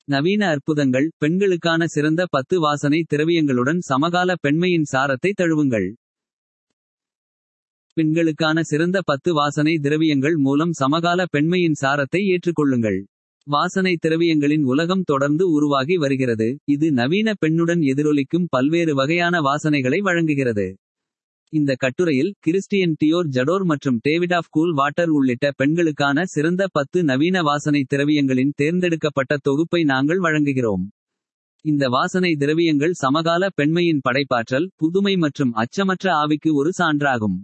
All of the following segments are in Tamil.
நவீன அற்புதங்கள் பெண்களுக்கான சிறந்த பத்து வாசனை திரவியங்களுடன் சமகால பெண்மையின் சாரத்தை தழுவுங்கள். பெண்களுக்கான சிறந்த பத்து வாசனை திரவியங்கள் மூலம் சமகால பெண்மையின் சாரத்தை ஏற்றுக்கொள்ளுங்கள். வாசனை திரவியங்களின் உலகம் தொடர்ந்து உருவாகி வருகிறது. இது நவீன பெண்ணுடன் எதிரொலிக்கும் பல்வேறு வகையான வாசனைகளை வழங்குகிறது. இந்த கட்டுரையில் கிறிஸ்டியன் டியோர் ஜடோர் மற்றும் டேவிட் ஆஃப் கூல் வாட்டர் உள்ளிட்ட பெண்களுக்கான சிறந்த பத்து நவீன வாசனை திரவியங்களின் தேர்ந்தெடுக்கப்பட்ட தொகுப்பை நாங்கள் வழங்குகிறோம். இந்த வாசனை திரவியங்கள் சமகால பெண்மையின் படைப்பாற்றல். புதுமை மற்றும் அச்சமற்ற ஆவிக்கு ஒரு சான்றாகும்.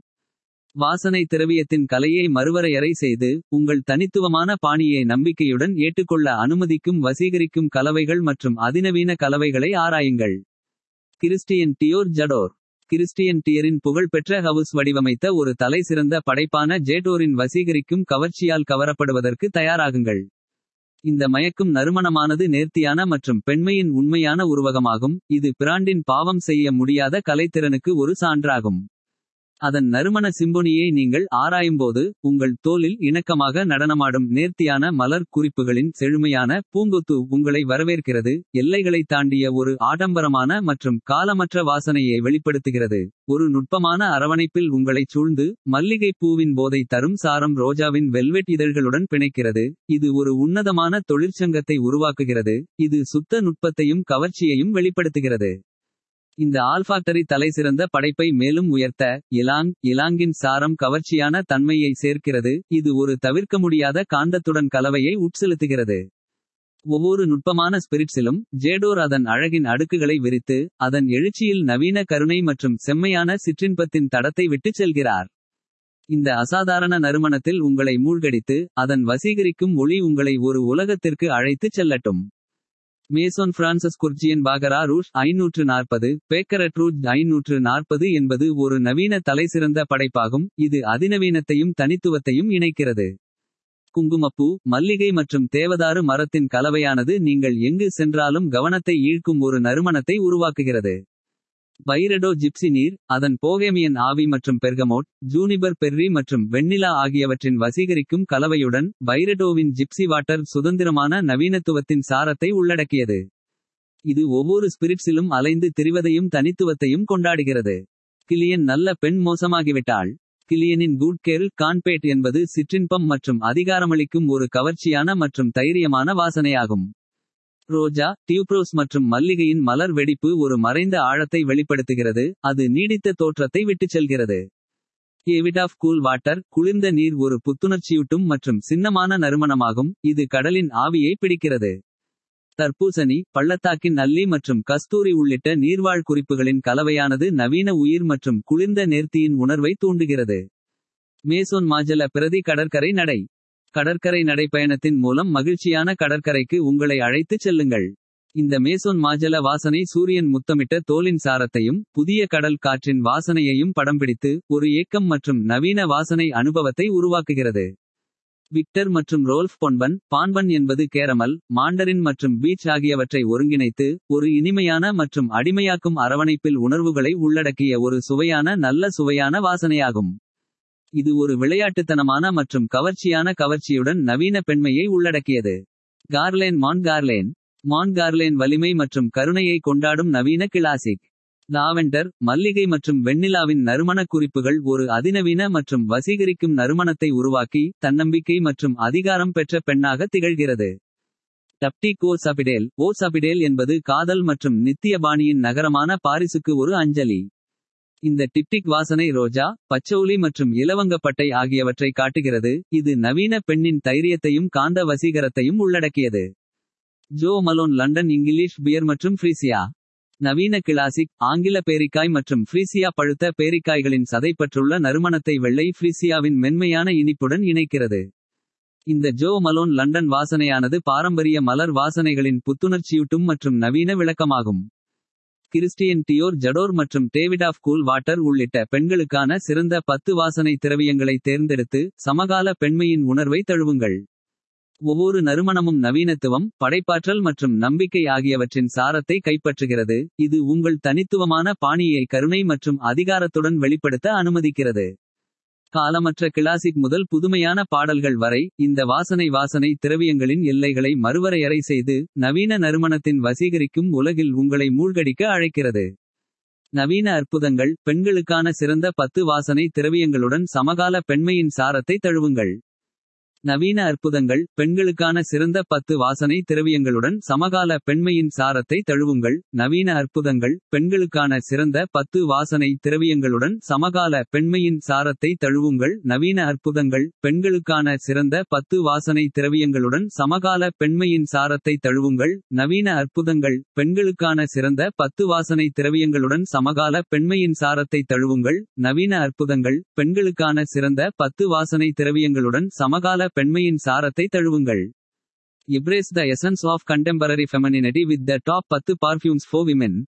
வாசனை திரவியத்தின் கலையை மறுவரையறை செய்து. உங்கள் தனித்துவமான பாணியை நம்பிக்கையுடன் ஏற்றுக்கொள்ள அனுமதிக்கும் வசீகரிக்கும் கலவைகள் மற்றும் அதிநவீன கலவைகளை ஆராயுங்கள். கிறிஸ்டியன் டியோர் ஜடோர் கிறிஸ்டியன் டியரின் புகழ்பெற்ற ஹவுஸ் வடிவமைத்த ஒரு தலைசிறந்த படைப்பான ஜேடோரின் வசீகரிக்கும் கவர்ச்சியால் கவரப்படுவதற்கு தயாராகுங்கள். இந்த மயக்கும் நறுமணமானது நேர்த்தியான மற்றும் பெண்மையின் உண்மையான உருவகமாகும். இது பிராண்டின் பாவம் செய்ய முடியாத கலைத்திறனுக்கு ஒரு சான்றாகும். அதன் நறுமண சிம்பொனியை நீங்கள் ஆராயும்போது. உங்கள் தோலில் இணக்கமாக நடனமாடும் நேர்த்தியான மலர் குறிப்புகளின் செழுமையான பூங்கொத்து உங்களை வரவேற்கிறது. எல்லைகளைத் தாண்டிய ஒரு ஆடம்பரமான மற்றும் காலமற்ற வாசனையை வெளிப்படுத்துகிறது. ஒரு நுட்பமான அரவணைப்பில் உங்களைச் சூழ்ந்து. மல்லிகைப் பூவின் போதை தரும் சாரம் ரோஜாவின் வெல்வெட் இதழ்களுடன் பிணைக்கிறது. இது ஒரு உன்னதமான தொழிற்சங்கத்தை உருவாக்குகிறது. இது சுத்த நுட்பத்தையும் கவர்ச்சியையும் வெளிப்படுத்துகிறது. இந்த ஆல்ஃபாக்டரி தலைசிறந்த படைப்பை மேலும் உயர்த்த. இலாங் இலாங்கின் சாரம் கவர்ச்சியான தன்மையை சேர்க்கிறது. இது ஒரு தவிர்க்க முடியாத காந்தத்துடன் கலவையை உட்செலுத்துகிறது. ஒவ்வொரு நுட்பமான ஸ்பிரிட்ஸிலும் ஜேடோர் அதன் அழகின் அடுக்குகளை விரித்து. அதன் எழுச்சியில் நவீன கருணை மற்றும் செம்மையான சிற்றின்பத்தின் தடத்தை விட்டுச் செல்கிறார். இந்த அசாதாரண நறுமணத்தில் உங்களை மூழ்கடித்து. அதன் வசீகரிக்கும் ஒளி உங்களை ஒரு உலகத்திற்கு அழைத்துச் செல்லட்டும். மேசோன் பிரான்சஸ் குர்ஜியன் பாகரா ரூஷ் ஐநூற்று நாற்பது பேக்கரட் ரூஜ் ஐநூற்று நாற்பது என்பது ஒரு நவீன தலைசிறந்த படைப்பாகும். இது அதிநவீனத்தையும் தனித்துவத்தையும் இணைக்கிறது. குங்குமப்பூ மல்லிகை மற்றும் தேவதாரு மரத்தின் கலவையானது நீங்கள் எங்கு சென்றாலும் கவனத்தை ஈர்க்கும் ஒரு நறுமணத்தை உருவாக்குகிறது. பைரடோ ஜிப்சி நீர் அதன் போகேமியன் ஆவி மற்றும் பெர்கமோட் ஜூனிபர் பெர்ரி மற்றும் வெண்ணிலா ஆகியவற்றின் வசீகரிக்கும் கலவையுடன். பைரடோவின் ஜிப்சி வாட்டர் சுதந்திரமான நவீனத்துவத்தின் சாரத்தை உள்ளடக்கியது. இது ஒவ்வொரு ஸ்பிரிட்ஸிலும் அலைந்து திரிவதையும் தனித்துவத்தையும் கொண்டாடுகிறது. கிளியன் நல்ல பெண் மோசமாகிவிட்டாள். கிளியனின் குட் கேர்ள் கான்பேட் என்பது சிற்றின்பம் மற்றும் அதிகாரமளிக்கும் ஒரு கவர்ச்சியான மற்றும் தைரியமான வாசனையாகும். ரோஜா டியூப்ரோஸ் மற்றும் மல்லிகையின் மலர் வெடிப்பு ஒரு மறைந்த ஆழத்தை வெளிப்படுத்துகிறது. அது நீடித்த தோற்றத்தை விட்டுச் செல்கிறது. டேவிட் ஆஃப் கூல் வாட்டர் குளிர்ந்த நீர் ஒரு புத்துணர்ச்சியூட்டும் மற்றும் சின்னமான நறுமணமாகும். இது கடலின் ஆவியை பிடிக்கிறது. தர்பூசணி பள்ளத்தாக்கின் அல்லி மற்றும் கஸ்தூரி உள்ளிட்ட நீர்வாழ் குறிப்புகளின் கலவையானது நவீன உயிர் மற்றும் குளிர்ந்த நேர்த்தியின் உணர்வை தூண்டுகிறது. மேசோன் மாஜல பிரதி கடற்கரை நடை. கடற்கரை நடைப்பயணத்தின் மூலம் மகிழ்ச்சியான கடற்கரைக்கு உங்களை அழைத்துச் செல்லுங்கள். இந்த மேசோன் மாஜல வாசனை சூரியன் முத்தமிட்ட தோலின் சாரத்தையும். புதிய கடல் காற்றின் வாசனையையும் படம்பிடித்து. ஒரு ஏக்கம் மற்றும் நவீன வாசனை அனுபவத்தை உருவாக்குகிறது. விக்டர் மற்றும் ரோல்ஃப் பொன்பன் பான்பன் என்பது கேரமல். மாண்டரின் மற்றும் பீச் ஆகியவற்றை ஒருங்கிணைத்து. ஒரு இனிமையான மற்றும் அடிமையாக்கும் அரவணைப்பில் உணர்வுகளை உள்ளடக்கிய ஒரு சுவையான நல்ல சுவையான வாசனையாகும். இது ஒரு விளையாட்டுத்தனமான மற்றும் கவர்ச்சியான கவர்ச்சியுடன் நவீன பெண்மையை உள்ளடக்கியது. கார்லேன் மான் கார்லேன் மான் கார்லேன் வலிமை மற்றும் கருணையை கொண்டாடும் நவீன கிளாசிக். லாவெண்டர் மல்லிகை மற்றும் வெண்ணிலாவின் நறுமணக் குறிப்புகள் ஒரு அதிநவீன மற்றும் வசீகரிக்கும் நறுமணத்தை உருவாக்கி. தன்னம்பிக்கை மற்றும் அதிகாரம் பெற்ற பெண்ணாக திகழ்கிறது. டப்டிக் ஓ சபிடேல் ஓ சபிடேல் என்பது காதல் மற்றும் நித்திய பாணியின் நகரமான பாரிசுக்கு ஒரு அஞ்சலி. இந்த டிப்டிக் வாசனை ரோஜா பச்சௌலி மற்றும் இலவங்கப்பட்டை ஆகியவற்றை காட்டுகிறது. இது நவீன பெண்ணின் தைரியத்தையும் காந்த வசீகரத்தையும் உள்ளடக்கியது. Jo Malone London English pear மற்றும் ஃப்ரீசியா. நவீன கிளாசிக் ஆங்கில பேரிக்காய் மற்றும் ஃப்ரீசியா பழுத்த பேரிக்காய்களின் சதைப்பற்றுள்ள நறுமணத்தை வெள்ளை ஃப்ரீசியாவின் மென்மையான இனிப்புடன் இணைக்கிறது. இந்த ஜோ மலோன் லண்டன் வாசனையானது பாரம்பரிய மலர் வாசனைகளின் புத்துணர்ச்சியூட்டும் மற்றும் நவீன விளக்கமாகும். கிறிஸ்டியன் டியோர் ஜடோர் மற்றும் டேவிட் ஆஃப் கூல் வாட்டர் உள்ளிட்ட பெண்களுக்கான சிறந்த பத்து வாசனை திரவியங்களை தேர்ந்தெடுத்து. சமகால பெண்மையின் உணர்வை தழுவுங்கள். ஒவ்வொரு நறுமணமும் நவீனத்துவம் படைப்பாற்றல் மற்றும் நம்பிக்கை ஆகியவற்றின் சாரத்தை கைப்பற்றுகிறது. இது உங்கள் தனித்துவமான பாணியை கருணை மற்றும் அதிகாரத்துடன் வெளிப்படுத்த அனுமதிக்கிறது. காலமற்ற கிளாசிக் முதல் புதுமையான பாடல்கள் வரை இந்த வாசனை வாசனை திரவியங்களின் எல்லைகளை மறுவரையறை செய்து நவீன நறுமணத்தின் வசீகரிக்கும் உலகில் உங்களை மூழ்கடிக்க அழைக்கிறது நவீன அற்புதங்கள் பெண்களுக்கான சிறந்த பத்து வாசனை திரவியங்களுடன் சமகால பெண்மையின் சாரத்தை தழுவுங்கள் நவீன அற்புதங்கள் பெண்களுக்கான சிறந்த பத்து வாசனை திரவியங்களுடன் சமகால பெண்மையின் சாரத்தை தழுவுங்கள் நவீன அற்புதங்கள் பெண்களுக்கான சிறந்த பத்து வாசனை திரவியங்களுடன் சமகால பெண்மையின் சாரத்தை தழுவுங்கள் நவீன அற்புதங்கள் பெண்களுக்கான சிறந்த பத்து வாசனை திரவியங்களுடன் சமகால பெண்மையின் சாரத்தை தழுவுங்கள் நவீன அற்புதங்கள் பெண்களுக்கான சிறந்த பத்து வாசனை திரவியங்களுடன் சமகால பெண்மையின் சாரத்தை தழுவுங்கள் நவீன அற்புதங்கள் பெண்களுக்கான சிறந்த பத்து வாசனை திரவியங்களுடன் சமகால பெண்மையின் சாரத்தை தழுவுங்கள் Embrace the essence of contemporary femininity with the top 10 perfumes for women.